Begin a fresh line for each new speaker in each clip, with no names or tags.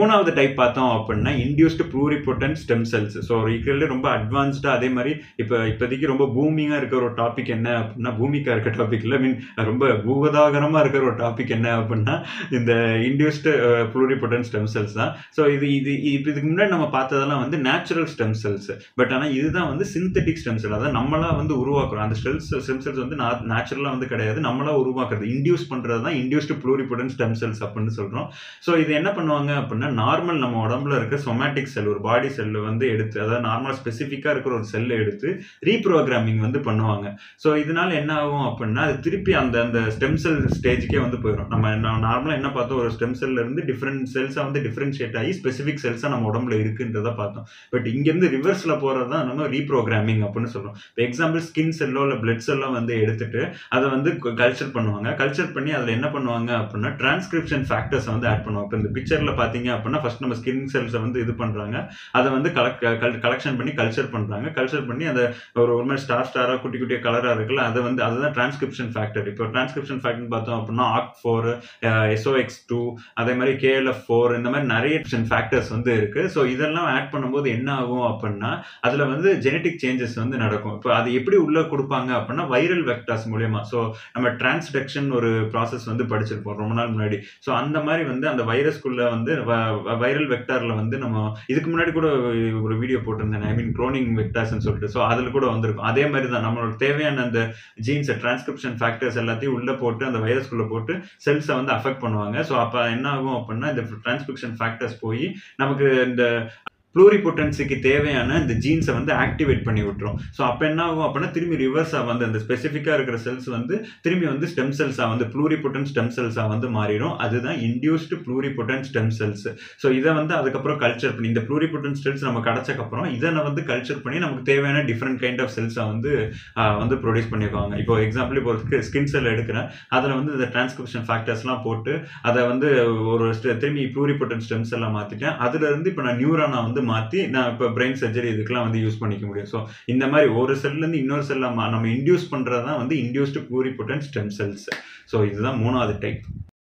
மூணாவது டைப் பார்த்தோம் அப்படின்னா induced pluripotent stem cells so இருக்கிறதுல ரொம்ப அட்வான்ஸ்டாக அதே மாதிரி இப்போ இப்போதைக்கு ரொம்ப பூமிங்காக இருக்கிற ஒரு டாபிக் என்ன அப்படின்னா பூமிக்காக இருக்க டாபிக் இல்லை மீன் ரொம்ப பூகதாகரமாக இருக்கிற ஒரு டாபிக் என்ன அப்படின்னா இந்த இன்டியூஸ்டு ப்ளூரிபொட்டன் ஸ்டெம் செல்ஸ் தான் ஸோ இது இது இப்போ இதுக்கு முன்னாடி நம்ம பார்த்ததெல்லாம் வந்து நேச்சுரல் ஸ்டெம் செல்ஸ் பட் ஆனால் இதுதான் வந்து சிந்தட்டிக் ஸ்டெம் செல் அதாவது நம்மளா வந்து உருவாக்குறோம் அந்த ஸ்டெல்ஸ் ஸ்டெம் செல்ஸ் வந்து நேச்சுரலாக வந்து கிடையாது நம்மளா உருவாக்குறது இன்டியூஸ் பண்ணுறது தான் இன்டியூஸ்டு ப்ளூரிபொட்டன் ஸ்டெம் செல்ஸ் அப்படின்னு சொல்கிறோம் ஸோ இது என்ன பண்ணுவாங்க அப்படின்னா நார்மல் நம்ம உடம்புல இருக்க சொமேட்டிக் செல் ஒரு பாடி செல்லு வந்து எடுத்து அதாவது நார்மல் ஸ்பெசிஃபிக்காக இருக்கிற ஒரு செல்லை எடுத்து ரீப்ரோக்ராமிங் வந்து பண்ணுவாங்க ஸோ இதனால என்ன ஆகும் அப்படின்னா அது திருப்பி அந்த அந்த ஸ்டெம் செல் ஸ்டேஜுக்கே வந்து போயிடும் நம்ம நார்மலாக என்ன பார்த்தோம் ஒரு ஸ்டெம் செல்ல இருந்து டிஃப்ரெண்ட் செல்ஸாக வந்து டிஃப்ரென்ஷியேட் ஆகி ஸ்பெசிஃபிக் செல்ஸாக நம்ம உடம்புல இருக்குன்றத பார்த்தோம் பட் இங்கேருந்து ரிவர்ஸில் போகிறது தான் நம்ம ரீப்ரோக்ராமிங் அப்படின்னு சொல்கிறோம் இப்போ எக்ஸாம்பிள் ஸ்கின் செல்லோ இல்லை பிளட் செல்லோ வந்து எடுத்துட்டு அதை வந்து கல்ச்சர் பண்ணுவாங்க கல்ச்சர் பண்ணி அதில் என்ன பண்ணுவாங்க அப்படின்னா டிரான்ஸ்கிரிப்ஷன் ஃபேக்டர்ஸ் வந்து ஆட் பண்ணுவாங்க இப்போ இந்த பிக்சரில் பார்த்தீங்க அப்படின்னா ஃபர்ஸ்ட் நம்ம ஸ்கின் செல்ஸை வந்து இது பண்ணுறாங்க அதை வந்து கலெக்ட் கலெக்ஷன் பண்ணி கல்ச்சர் பண்ணுறாங்க கல்ச்சர் பண்ணி அதை ஒரு ஒரு மாதிரி ஸ்டார் ஸ்டாராக குட்டி குட்டியாக கலராக இருக்குல்ல அதை வந்து அதுதான் டிரான்ஸ்கிரிப்ஷன் ஃபேக்டர் இப்போ டிரான்ஸ்கிரிப்ஷன் ஃபேக்டர் பார்த்தோம் அப்படின்னா ஆக் ஃபோர் எஸ்ஓஎக்ஸ் டூ அதே மாதிரி கேஎல்எஃப் ஃபோர் இந்த மாதிரி நிறைய ஃபேக்டர்ஸ் வந்து இருக்குது ஸோ இதெல்லாம் ஆட் பண்ணும்போது என்ன ஆகும் அப்படின்னா அதில் வந்து ஜெனட்டிக் சேஞ்சஸ் வந்து நடக்கும் இப்போ அது எப்படி உள்ளே கொடுப்பாங்க அப்படின்னா வைரல் வெக்டார்ஸ் மூலயமா ஸோ நம்ம டிரான்ஸ்டக்ஷன் ஒரு ப்ராசஸ் வந்து படிச்சிருப்போம் ரொம்ப நாள் முன்னாடி ஸோ அந்த மாதிரி வந்து அந்த வைரஸ்குள்ளே வந்து வைரல் வெக்டாரில் வந்து நம்ம இதுக்கு முன்னாடி கூட ஒரு வீடியோ போட்டிருந்தேன் ஐ மீன் க்ளோனிங் வெக்டார்ஸ்னு சொல்லிட்டு ஸோ அதில் கூட வந்திருக்கும் அதே மாதிரி தான் நம்மளோட தேவையான அந்த ஜீன்ஸை டிரான்ஸ்கிரிப்ஷன் ஃபேக்டர்ஸ் எல்லாத்தையும் உள்ளே போட்டு அந்த வைரஸ்குள்ளே போட்டு செல்ஸை வந்து அஃபெக்ட் பண்ணுவாங்க ஸோ அப்போ என்ன ஆகும் அப்படின்னா இந்த டிரான்ஸ்கிரிப்ஷன் ஃபேக்டர்ஸ் போய் நமக்கு இந்த ப்ளூரிபொட்டன்சிக்கு தேவையான இந்த ஜீன்ஸை வந்து ஆக்டிவேட் பண்ணி விட்டுரும் ஸோ அப்போ என்ன ஆகும் அப்படின்னா திரும்பி ரிவர்ஸாக வந்து அந்த ஸ்பெசிஃபிக்காக இருக்கிற செல்ஸ் வந்து திரும்பி வந்து ஸ்டெம் செல்ஸாக வந்து ப்ளூரிபொட்டன் ஸ்டெம் செல்ஸாக வந்து மாறிடும் அதுதான் induced pluripotent stem cells so இதை வந்து அதுக்கப்புறம் கல்ச்சர் பண்ணி இந்த ப்ளூரிபொட்டன் செல்ஸ் நம்ம கிடச்சக்கப்புறம் இதை வந்து கல்ச்சர் பண்ணி நமக்கு தேவையான டிஃப்ரெண்ட் கைண்ட் ஆஃப் செல்ஸை வந்து வந்து ப்ரொடியூஸ் பண்ணிக்குவாங்க இப்போ எக்ஸாம்பிள் இப்போ ஒரு ஸ்கின் செல் எடுக்கிறேன் அதில் வந்து இந்த டிரான்ஸ்கிரிப்ஷன் ஃபேக்டர்ஸ்லாம் போட்டு அதை வந்து ஒரு திரும்பி ப்ளூரிபொட்டன் ஸ்டெம் செல்லாக மாற்றிட்டேன் அதுலேருந்து இப்போ நான் நியூரானா வந்து மாற்றி நான் இப்போ பிரெயின் சர்ஜரி இதுக்கெல்லாம் வந்து யூஸ் பண்ணிக்க முடியும் ஸோ இந்த மாதிரி ஒரு செல்லேருந்து இன்னொரு செல்லாக நம்ம இன்டியூஸ் பண்ணுறது தான் வந்து induced pluripotent stem cells so இதுதான் மூணாவது டைப்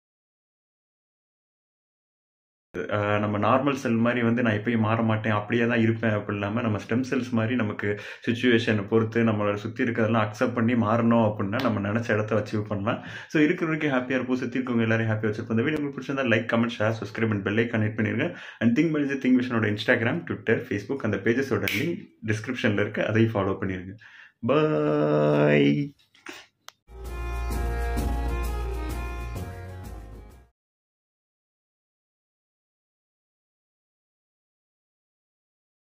நம்ம நார்மல் செல் மாதிரி வந்து நான் எப்பயும் மாற மாட்டேன் அப்படியே தான் இருப்பேன் அப்படி இல்லாமல் நம்ம ஸ்டெம் செல்ஸ் மாதிரி நமக்கு சுச்சுவேஷனை பொறுத்து நம்மளோட சுற்றி இருக்கிறதெல்லாம் அக்செப்ட் பண்ணி மாறணும் அப்படின்னா நம்ம நினச்ச இடத்த அச்சீவ் பண்ணலாம் ஸோ இருக்கிற வரைக்கும் ஹாப்பியாக இருப்போம் சுற்றி இருக்கவங்க எல்லாரும் ஹாப்பியாக வச்சிருப்போம் இந்த வீடியோ உங்களுக்கு பிடிச்சிருந்தா like comment share subscribe and பெல்லை கனெக்ட் பண்ணிருங்க அண்ட் திங்க் மெலிஜ் திங்க் விஷனோட இன்ஸ்டாகிராம் ட்விட்டர் ஃபேஸ்புக் அந்த பேஜஸோட லிங்க் டிஸ்கிரிப்ஷனில் இருக்குது அதையும் ஃபாலோ பண்ணிடுங்க பாய்